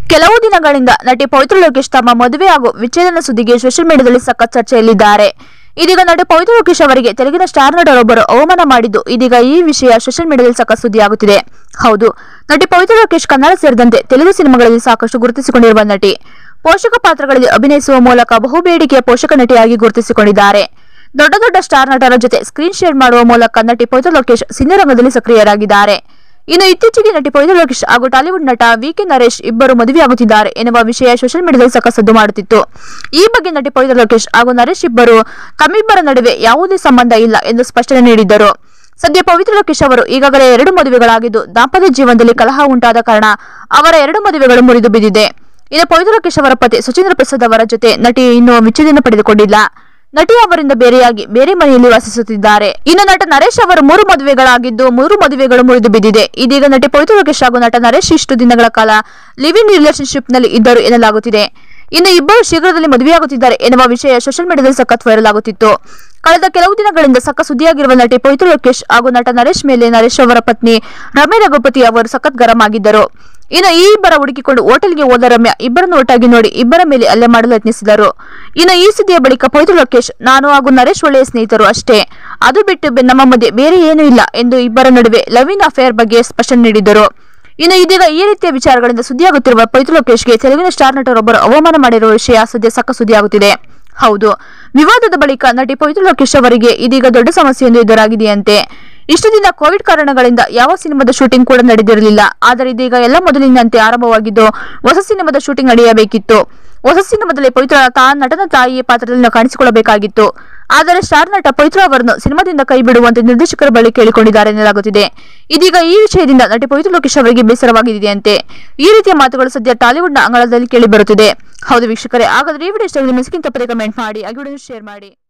ಕೆಲವು ದಿನಗಳಿಂದ ನಟಿ ಪವಿತ್ರ ಲೋಕೇಶ್ ತಮ್ಮ ಮದುವೆ ಹಾಗೂ ವಿಚ್ಛೇದನ ಸುದ್ದಿಗೆ ಸೋಷಿಯಲ್ ಮೀಡಿಯಾದಲ್ಲಿ ಸಖತ್ ಚರ್ಚೆಯಲ್ಲಿದ್ದಾರೆ ಇದೀಗ ನಟಿ ಪವಿತ್ರ ಲೋಕೇಶ್ ಅವರಿಗೆ ತೆಲುಗಿನ ಸ್ಟಾರ್ ನಟರೊಬ್ಬರು ಅವಮಾನ ಮಾಡಿದ್ದು ಇದೀಗ ಈ ವಿಷಯ ಸೋಷಿಯಲ್ ಮೀಡಿಯಾದಲ್ಲಿ ಸಖತ್ ಸುದ್ದಿಯಾಗುತ್ತಿದೆ ಹೌದು ನಟಿ ಪವಿತ್ರ ಲೋಕೇಶ್ ಕನ್ನಡ ಸೇರಿದಂತೆ ತೆಲುಗು ಸಿನಿಮಾಗಳಲ್ಲಿ ಸಾಕಷ್ಟು ಗುರುತಿಸಿಕೊಂಡಿರುವ ನಟಿ ಪೋಷಕ ಪಾತ್ರಗಳಲ್ಲಿ ಅಭಿನಯಿಸುವ ಮೂಲಕ ಬಹುಬೇಡಿಕೆಯ ಪೋಷಕ ನಟಿಯಾಗಿ ಗುರುತಿಸಿಕೊಂಡಿದ್ದಾರೆ ದೊಡ್ಡ ದೊಡ್ಡ ಸ್ಟಾರ್ ನಟರ ಜೊತೆ ಸ್ಕ್ರೀನ್ ಶೇರ್ ಮಾಡುವ ಮೂಲಕ ನಟಿ ಪವಿತ್ರ ಲೋಕೇಶ್ ಸಿನಿರಂಗದಲ್ಲಿ ಸಕ್ರಿಯರಾಗಿದ್ದಾರೆ ಇನ್ನು ಇತ್ತೀಚೆಗೆ ನಟಿ ಪವಿತ್ರ ಲೋಕೇಶ್ ಹಾಗೂ ಟಾಲಿವುಡ್ ನಟ ವಿ ಕೆ ನರೇಶ್ ಇಬ್ಬರು ಮದುವೆಯಾಗುತ್ತಿದ್ದಾರೆ ಎನ್ನುವ ವಿಷಯ ಸೋಷಿಯಲ್ ಮೀಡಿಯಾದಲ್ಲಿ ಸಖತ್ ಸದ್ದು ಮಾಡುತ್ತಿತ್ತು ಈ ಬಗ್ಗೆ ನಟಿ ಪವಿತ್ರ ಲೋಕೇಶ್ ಹಾಗೂ ನರೇಶ್ ಇಬ್ಬರು ತಮ್ಮಿಬ್ಬರ ನಡುವೆ ಯಾವುದೇ ಸಂಬಂಧ ಇಲ್ಲ ಎಂದು ಸ್ಪಷ್ಟನೆ ನೀಡಿದ್ದರು ಸದ್ಯ ಪವಿತ್ರ ಲೋಕೇಶ್ ಅವರು ಈಗಾಗಲೇ ಎರಡು ಮದುವೆಗಳಾಗಿದ್ದು ದಾಂಪತ್ಯ ಜೀವನದಲ್ಲಿ ಕಲಹ ಉಂಟಾದ ಕಾರಣ ಅವರ ಎರಡು ಮದುವೆಗಳು ಮುರಿದು ಬಿದ್ದಿದೆ ಇನ್ನು ಪವಿತ್ರ ಲೋಕೇಶ್ ಅವರ ಪತಿ ಸುಚೇಂದ್ರ ಪ್ರಸಾದ್ ಅವರ ಜೊತೆ ನಟಿ ಇನ್ನೂ ವಿಚ್ಛೇದನ ಪಡೆದುಕೊಂಡಿಲ್ಲ ನಟಿ ಅವರಿಂದ ಬೇರೆಯಾಗಿ ಬೇರೆ ಮನೆಯಲ್ಲಿ ವಾಸಿಸುತ್ತಿದ್ದಾರೆ ಇನ್ನು ನಟ ನರೇಶ್ ಅವರು ಮೂರು ಮದುವೆಗಳಾಗಿದ್ದು ಮೂರು ಮದುವೆಗಳು ಮುರಿದು ಬಿದ್ದಿದೆ ಇದೀಗ ನಟಿ ಪವಿತ್ರ ಲೋಕೇಶ್ ಹಾಗೂ ನಟ ನರೇಶ್ ಇಷ್ಟು ದಿನಗಳ ಕಾಲ ಲಿವ್ ಇನ್ ರಿಲೇಶನ್ಶಿಪ್ ನಲ್ಲಿ ಇದ್ದರು ಎನ್ನಲಾಗುತ್ತಿದೆ ಇನ್ನು ಇಬ್ಬರು ಶೀಘ್ರದಲ್ಲಿ ಮದುವೆಯಾಗುತ್ತಿದ್ದಾರೆ ಎನ್ನುವ ವಿಷಯ ಸೋಷಿಯಲ್ ಮೀಡಿಯಾದಲ್ಲಿ ಸಖತ್ ವೈರಲ್ ಆಗುತ್ತಿತ್ತು ಕಳೆದ ಕೆಲವು ದಿನಗಳಿಂದ ಸಖತ್ ಸುದ್ದಿಯಾಗಿರುವ ನಟಿ ಪವಿತ್ರ ಲೋಕೇಶ್ ಹಾಗೂ ನಟ ನರೇಶ್ ಮೇಲೆ ನರೇಶ್ ಅವರ ಪತ್ನಿ ರಮ್ಯ ರಘುಪತಿ ಅವರು ಸಖತ್ ಗರಂ ಆಗಿದ್ದರು ಇನ್ನು ಈ ಇಬ್ಬರ ಹುಡುಕಿಕೊಂಡು ಹೋಟೆಲ್ಗೆ ಹೋದ ರಮ್ಯಾ ಇಬ್ಬರನ್ನು ಒಟ್ಟಾಗಿ ನೋಡಿ ಇಬ್ಬರ ಮೇಲೆ ಹಲ್ಲೆ ಮಾಡಲು ಯತ್ನಿಸಿದರು ಇನ್ನು ಈ ಸುದ್ದಿಯ ಬಳಿಕ ಪವಿತ್ರ ಲೋಕೇಶ್ ನಾನು ಹಾಗೂ ನರೇಶ್ ಒಳ್ಳೆಯ ಸ್ನೇಹಿತರು ಅಷ್ಟೇ ಅದು ಬಿಟ್ಟು ಬೆ- ನಮ್ಮ ಮಧ್ಯೆ ಬೇರೆ ಏನೂ ಇಲ್ಲ ಎಂದು ಇಬ್ಬರ ನಡುವೆ ಲವಿನ್ ಅಫೇರ್ ಬಗ್ಗೆ ಸ್ಪಷ್ಟನೆ ನೀಡಿದರು ಇನ್ನು ಇದೀಗ ಈ ರೀತಿಯ ವಿಚಾರಗಳಿಂದ ಸುದ್ದಿಯಾಗುತ್ತಿರುವ ಪವಿತ್ರ ಲೋಕೇಶ್ಗೆ ತೆಲುಗಿನ ಸ್ಟಾರ್ ನಟರೊಬ್ಬರು ಅವಮಾನ ಮಾಡಿರುವ ವಿಷಯ ಸದ್ಯ ಸಕ್ಕ ಸುದ್ದಿಯಾಗುತ್ತಿದೆ ಹೌದು ವಿವಾದದ ಬಳಿಕ ನಟಿ ಪವಿತ್ರ ಲೋಕೇಶ್ ಅವರಿಗೆ ಇದೀಗ ದೊಡ್ಡ ಸಮಸ್ಯೆಯೊಂದು ಎದುರಾಗಿದೆಯಂತೆ ಇಷ್ಟು ದಿನ ಕೋವಿಡ್ ಕಾರಣಗಳಿಂದ ಯಾವ ಸಿನಿಮಾದ ಶೂಟಿಂಗ್ ಕೂಡ ನಡೆದಿರಲಿಲ್ಲ ಆದರೆ ಇದೀಗ ಎಲ್ಲ ಮೊದಲಿನಂತೆ ಆರಂಭವಾಗಿದ್ದು ಹೊಸ ಸಿನಿಮಾದ ಶೂಟಿಂಗ್ ನಡೆಯಬೇಕಿತ್ತು ಹೊಸ ಸಿನಿಮಾದಲ್ಲಿ ಪವಿತ್ರ ತಾ ನಟನ ತಾಯಿಯ ಪಾತ್ರದಲ್ಲಿ ಕಾಣಿಸಿಕೊಳ್ಳಬೇಕಾಗಿತ್ತು ಆದರೆ ಸ್ಟಾರ್ ನಟ ಪವಿತ್ರ ಅವರನ್ನು ಸಿನಿಮಾದಿಂದ ಕೈ ಬಿಡುವಂತೆ ನಿರ್ದೇಶಕರ ಬಳಿ ಕೇಳಿಕೊಂಡಿದ್ದಾರೆ ಎನ್ನಲಾಗುತ್ತಿದೆ ಇದೀಗ ಈ ವಿಷಯದಿಂದ ನಟಿ ಪವಿತ್ರ ಲೋಕೇಶ್ ಅವರಿಗೆ ಬೇಸರವಾಗಿದೆಯಂತೆ ಈ ರೀತಿಯ ಮಾತುಗಳು ಸದ್ಯ ಟಾಲಿವುಡ್ನ ಅಂಗಳದಲ್ಲಿ ಕೇಳಿ ಬರುತ್ತಿದೆ ಹೌದು ವೀಕ್ಷಕರೇ ಹಾಗಾದ್ರೆ ಈ ವಿಡಿಯೋ ಇಷ್ಟ ಮಿಸ್ಕಿನ್ ತಪ್ಪದೆ ಕಮೆಂಟ್ ಮಾಡಿ ಹಾಗೆ ವಿಡಿಯೋ ಶೇರ್ ಮಾಡಿ